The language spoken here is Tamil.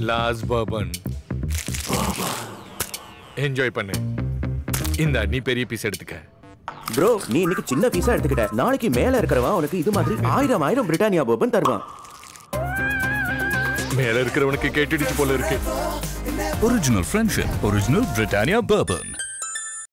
லாஸ் பர்பன் என்ஜாய் பண்ணு இந்த நீ பெரிய பீஸ் எடுத்துக்க ப்ரோ நீ இன்னைக்கு சின்ன பீஸா எடுத்துக்கிட்ட நாளைக்கு மேல இருக்கிறவன் உனக்கு இது மாதிரி ஆயிரம் ஆயிரம் பிரிட்டானியா போபன் தருவான் மேல இருக்கிறவனுக்கு கேட்டுடுச்சு போல இருக்கு Original friendship, original Britannia bourbon.